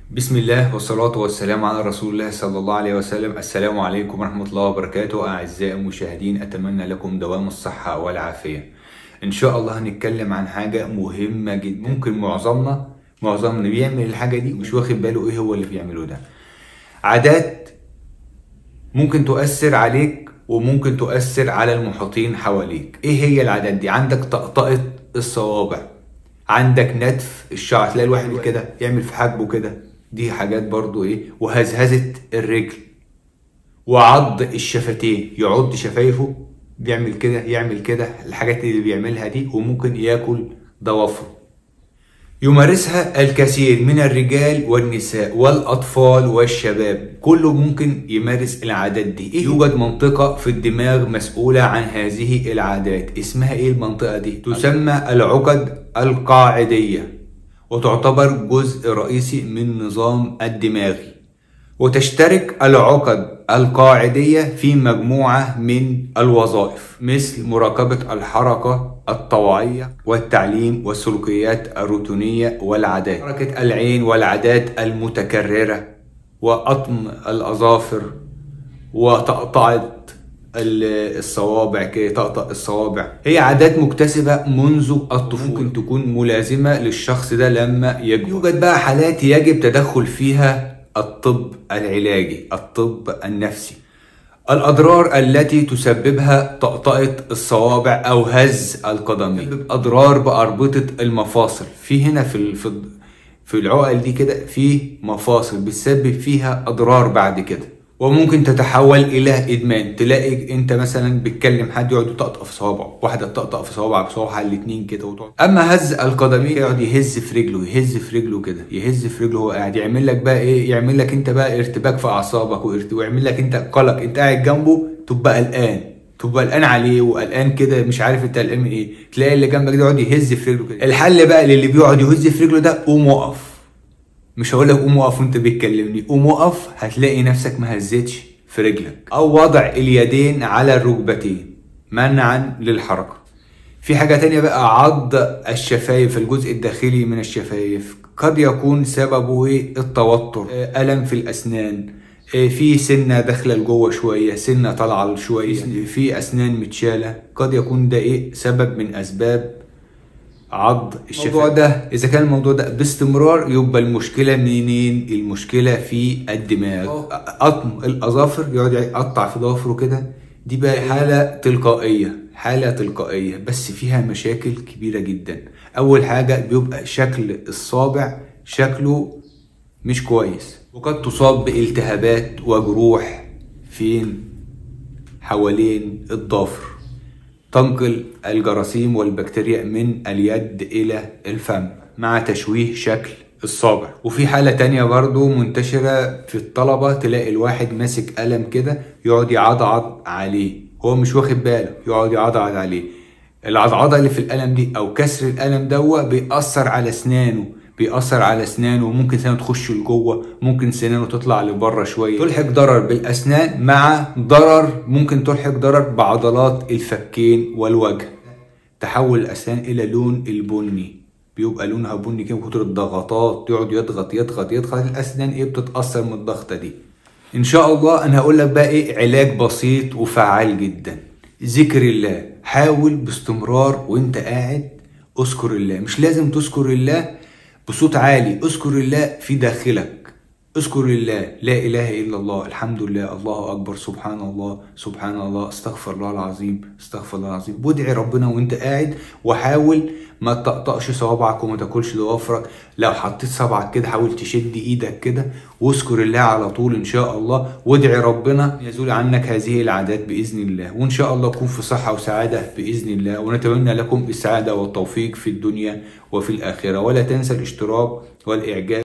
بسم الله والصلاة والسلام على رسول الله صلى الله عليه وسلم السلام عليكم ورحمة الله وبركاته أعزائي المشاهدين أتمنى لكم دوام الصحة والعافية إن شاء الله هنتكلم عن حاجة مهمة جدا ممكن معظمنا معظمنا بيعمل الحاجة دي مش واخد باله إيه هو اللي بيعمله ده عادات ممكن تؤثر عليك وممكن تؤثر على المحيطين حواليك ايه هي العادات دي عندك طقطقة الصوابع عندك نتف الشعر تلاقي الواحد كده يعمل في حاجبه كده دي حاجات برضو ايه وهزهزة الرجل وعض الشفتين يعض شفايفه بيعمل كده يعمل كده الحاجات اللي بيعملها دي وممكن ياكل ضوافره يمارسها الكثير من الرجال والنساء والأطفال والشباب كله ممكن يمارس العادات دي إيه؟ يوجد منطقة في الدماغ مسؤولة عن هذه العادات اسمها ايه المنطقة دي؟ تسمى العقد القاعدية وتعتبر جزء رئيسي من نظام الدماغي وتشترك العقد القاعدية في مجموعة من الوظائف مثل مراقبة الحركة الطوعية والتعليم والسلوكيات الروتينية والعادات حركة العين والعادات المتكررة وأطم الأظافر وطقطعة الصوابع كده طقطق الصوابع هي عادات مكتسبة منذ الطفولة ممكن تكون ملازمة للشخص ده لما يكبر يوجد بقى حالات يجب تدخل فيها الطب العلاجي الطب النفسي الأضرار التي تسببها طقطقة الصوابع أو هز القدمين تسبب أضرار بأربطة المفاصل في هنا في ال- في ال- في العقل دي كده في مفاصل بتسبب فيها أضرار بعد كده وممكن تتحول الى ادمان تلاقي انت مثلا بتكلم حد يقعد يطقطق في صوابعه واحده تطقطق في صوابعك صوابعها الاتنين كده وتقعد اما هز القدمين يقعد يهز في رجله يهز في رجله كده يهز في رجله وهو قاعد يعمل لك بقى ايه يعمل لك انت بقى ارتباك في اعصابك وارت- ويعمل لك انت قلق انت قاعد جنبه تبقى قلقان تبقى قلقان عليه وقلقان كده مش عارف انت قلقان من ايه تلاقي اللي جنبك ده يقعد يهز في رجله كده الحل بقى للي بيقعد يهز في رجله ده قوم وقف مش هقول لك قوم وقف وانت بتكلمني قوم وقف هتلاقي نفسك ما هزتش في رجلك او وضع اليدين على الركبتين منعا للحركه في حاجه تانية بقى عض الشفايف الجزء الداخلي من الشفايف قد يكون سببه ايه التوتر آه، الم في الاسنان آه، في سنه داخله لجوه شويه سنه طالعه شويه في اسنان متشاله قد يكون ده ايه سبب من اسباب عض الشفايف الموضوع ده اذا كان الموضوع ده باستمرار يبقى المشكله منين المشكله في الدماغ قطم الاظافر يقعد يقطع في ضوافره كده دي بقى حاله تلقائيه حاله تلقائيه بس فيها مشاكل كبيره جدا اول حاجه بيبقى شكل الصابع شكله مش كويس وقد تصاب بالتهابات وجروح فين حوالين الضافر تنقل الجراثيم والبكتيريا من اليد إلى الفم مع تشويه شكل الصابع وفي حالة تانية برضو منتشرة في الطلبة تلاقي الواحد ماسك قلم كده يقعد يعضعض عليه هو مش واخد باله يقعد يعضعض عليه العضعضة اللي في القلم دي أو كسر القلم دوا بيأثر على أسنانه بيأثر على أسنانه وممكن سنانه تخش لجوه ممكن سنانه تطلع لبره شوية تلحق ضرر بالأسنان مع ضرر ممكن تلحق ضرر بعضلات الفكين والوجه تحول الأسنان إلى لون البني بيبقى لونها بني كده من كتر الضغطات يقعد يضغط يضغط يضغط الأسنان إيه بتتأثر من الضغطة دي إن شاء الله أنا هقول لك بقى إيه علاج بسيط وفعال جدا ذكر الله حاول باستمرار وانت قاعد اذكر الله مش لازم تذكر الله بصوت عالي اذكر الله في داخلك اذكر الله لا اله الا الله الحمد لله الله اكبر سبحان الله سبحان الله استغفر الله العظيم استغفر الله العظيم وادعي ربنا وانت قاعد وحاول ما تطقطقش صوابعك وما تاكلش ضوافرك لو حطيت صبعك كده حاول تشد ايدك كده واذكر الله على طول ان شاء الله وادعي ربنا يزول عنك هذه العادات باذن الله وان شاء الله تكون في صحه وسعاده باذن الله ونتمنى لكم السعاده والتوفيق في الدنيا وفي الاخره ولا تنسى الاشتراك والاعجاب